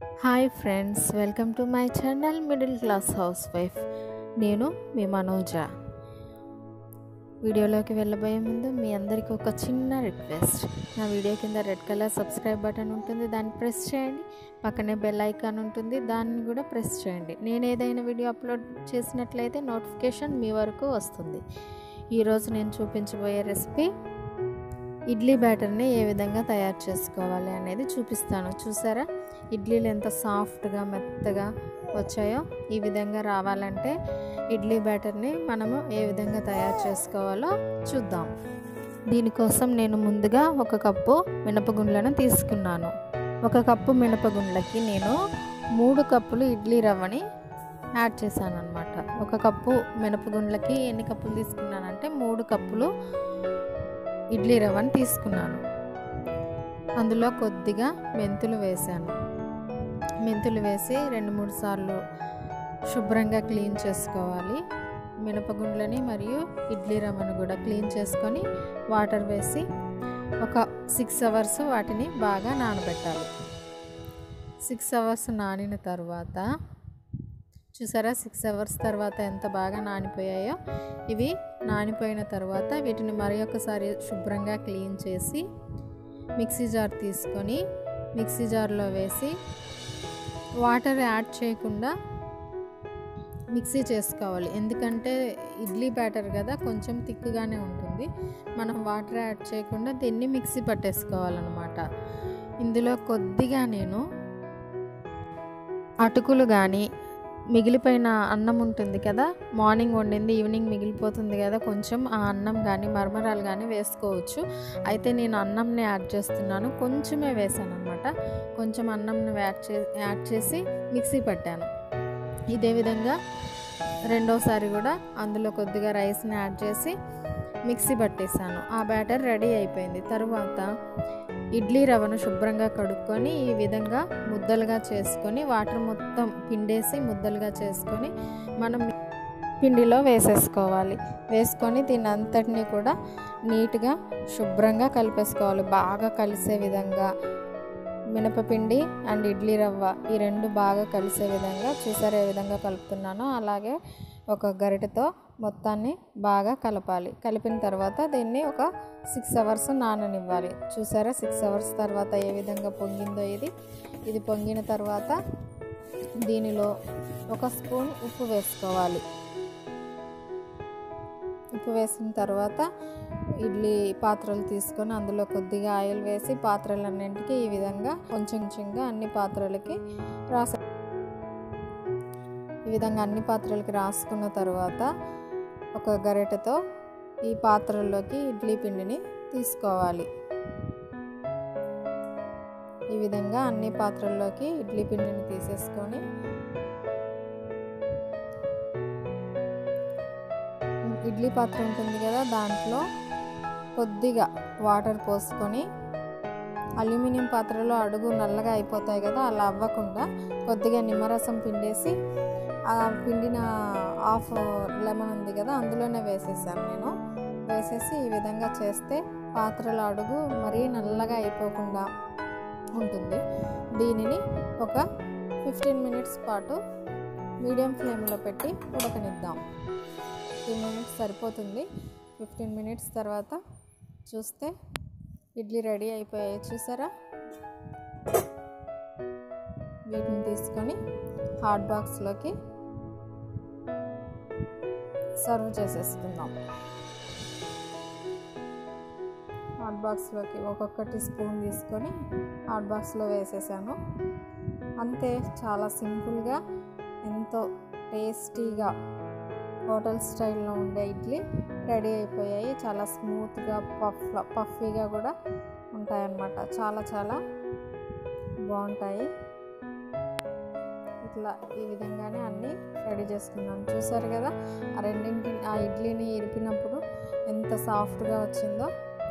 hi friends welcome to my channel middle class house wife నేను మీ మనోజ వీడియోలోకి వెళ్ళబోయే ముందు మీ అందరికీ ఒక చిన్న రిక్వెస్ట్ నా వీడియో కింద రెడ్ కలర్ సబ్స్క్రైబ్ బటన్ ఉంటుంది దాన్ని ప్రెస్ చేయండి పక్కనే బెల్ ఐకాన్ ఉంటుంది దాన్ని కూడా ప్రెస్ చేయండి నేను ఏదైనా వీడియో అప్లోడ్ చేసినట్లయితే నోటిఫికేషన్ మీ వరకు వస్తుంది ఈరోజు నేను చూపించబోయే రెసిపీ ఇడ్లీ బ్యాటర్ని ఏ విధంగా తయారు చేసుకోవాలి అనేది చూపిస్తాను చూసారా ఇడ్లీలు ఎంత సాఫ్ట్గా మెత్తగా వచ్చాయో ఈ విధంగా రావాలంటే ఇడ్లీ బ్యాటర్ని మనము ఏ విధంగా తయారు చేసుకోవాలో చూద్దాం దీనికోసం నేను ముందుగా ఒక కప్పు మినపగుండ్లను తీసుకున్నాను ఒక కప్పు మినపగుండ్లకి నేను మూడు కప్పులు ఇడ్లీ రవ్వని యాడ్ చేశాను అనమాట ఒక కప్పు మినపగుండ్లకి ఎన్ని కప్పులు తీసుకున్నానంటే మూడు కప్పులు ఇడ్లీ రవ్వని తీసుకున్నాను అందులో కొద్దిగా మెంతులు వేశాను మెంతులు వేసి రెండు మూడు సార్లు శుభ్రంగా క్లీన్ చేసుకోవాలి మినపగుండ్లని మరియు ఇడ్లీ రవ్వను కూడా క్లీన్ చేసుకొని వాటర్ వేసి ఒక సిక్స్ అవర్స్ వాటిని బాగా నానబెట్టాలి సిక్స్ అవర్స్ నానిన తర్వాత చూసారా సిక్స్ అవర్స్ తర్వాత ఎంత బాగా నానిపోయాయో ఇవి నానిపోయిన తర్వాత వీటిని మరి ఒకసారి శుభ్రంగా క్లీన్ చేసి మిక్సీ జార్ తీసుకొని మిక్సీ జార్లో వేసి వాటర్ యాడ్ చేయకుండా మిక్సీ చేసుకోవాలి ఎందుకంటే ఇడ్లీ బ్యాటర్ కదా కొంచెం థిక్గానే ఉంటుంది మనం వాటర్ యాడ్ చేయకుండా దీన్ని మిక్సీ పట్టేసుకోవాలన్నమాట ఇందులో కొద్దిగా నేను అటుకులు కానీ మిగిలిపోయిన అన్నం ఉంటుంది కదా మార్నింగ్ వండింది ఈవినింగ్ మిగిలిపోతుంది కదా కొంచెం ఆ అన్నం కానీ మరమరాలు కానీ వేసుకోవచ్చు అయితే నేను అన్నంని యాడ్ చేస్తున్నాను కొంచెమే వేసాను అనమాట కొంచెం అన్నంని యాడ్ చే యాడ్ చేసి మిక్సీ పట్టాను ఇదే విధంగా రెండోసారి కూడా అందులో కొద్దిగా రైస్ని యాడ్ చేసి మిక్సీ పట్టేసాను ఆ బ్యాటర్ రెడీ అయిపోయింది తరువాత ఇడ్లీ రవ్వను శుభ్రంగా కడుక్కొని ఈ విధంగా ముద్దలుగా చేసుకొని వాటర్ మొత్తం పిండేసి ముద్దలుగా చేసుకొని మనం పిండిలో వేసేసుకోవాలి వేసుకొని దీని అంతటినీ కూడా నీట్గా శుభ్రంగా కలిపేసుకోవాలి బాగా కలిసే విధంగా మినపపిండి అండ్ ఇడ్లీ రవ్వ ఈ రెండు బాగా కలిసే విధంగా చూసారు ఏ విధంగా కలుపుతున్నానో అలాగే ఒక గరిటెతో మొత్తాన్ని బాగా కలపాలి కలిపిన తర్వాత దీన్ని ఒక సిక్స్ అవర్స్ నాననివ్వాలి చూసారా సిక్స్ అవర్స్ తర్వాత ఏ విధంగా పొంగిందో ఇది ఇది పొంగిన తర్వాత దీనిలో ఒక స్పూన్ ఉప్పు వేసుకోవాలి ఉప్పు వేసిన తర్వాత ఇడ్లీ పాత్రలు తీసుకొని అందులో కొద్దిగా ఆయిల్ వేసి పాత్రలన్నింటికి ఈ విధంగా కొంచెం కొంచెంగా అన్ని పాత్రలకి రాస ఈ విధంగా అన్ని పాత్రలకి రాసుకున్న తర్వాత ఒక గరిటెతో ఈ పాత్రల్లోకి ఇడ్లీ పిండిని తీసుకోవాలి ఈ విధంగా అన్ని పాత్రల్లోకి ఇడ్లీ పిండిని తీసేసుకొని ఇడ్లీ పాత్ర ఉంటుంది కదా దాంట్లో కొద్దిగా వాటర్ పోసుకొని అల్యూమినియం పాత్రలో అడుగు నల్లగా అయిపోతాయి కదా అలా అవ్వకుండా కొద్దిగా నిమ్మరసం పిండేసి ఆ పిండిన హాఫ్ లెమన్ ఉంది కదా అందులోనే వేసేసాను నేను వేసేసి ఈ విధంగా చేస్తే పాత్రల అడుగు మరీ నల్లగా అయిపోకుండా ఉంటుంది దీనిని ఒక ఫిఫ్టీన్ మినిట్స్ పాటు మీడియం ఫ్లేమ్లో పెట్టి ఉడకనిద్దాం ఫిఫ్టీన్ మినిట్స్ సరిపోతుంది ఫిఫ్టీన్ మినిట్స్ తర్వాత చూస్తే ఇడ్లీ రెడీ అయిపోయాయి చూసారా వీటిని తీసుకొని హాట్ బాక్స్లోకి సర్వ్ చేసేసుకుందాం హాట్ బాక్స్లోకి ఒక్కొక్కటి స్పూన్ తీసుకొని హాట్ బాక్స్లో వేసేసాను అంతే చాలా సింపుల్గా ఎంతో టేస్టీగా హోటల్ స్టైల్లో ఉండే ఇడ్లీ రెడీ అయిపోయాయి చాలా స్మూత్గా పఫ్ పఫీగా కూడా ఉంటాయన్నమాట చాలా చాలా బాగుంటాయి ఇట్లా ఈ విధంగానే అన్నీ రెడీ చేసుకున్నాను చూసారు కదా ఆ రెండింటి ఆ ఇడ్లీని ఇరిపినప్పుడు ఎంత సాఫ్ట్గా వచ్చిందో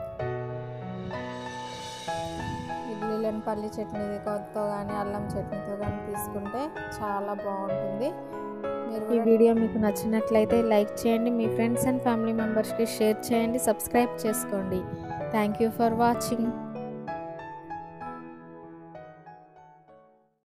ఇడ్లీలను పల్లి చట్నీతో కానీ అల్లం చట్నీతో కానీ తీసుకుంటే చాలా బాగుంటుంది మీరు ఈ వీడియో మీకు నచ్చినట్లయితే లైక్ చేయండి మీ ఫ్రెండ్స్ అండ్ ఫ్యామిలీ మెంబర్స్కి షేర్ చేయండి సబ్స్క్రైబ్ చేసుకోండి థ్యాంక్ యూ ఫర్ వాచింగ్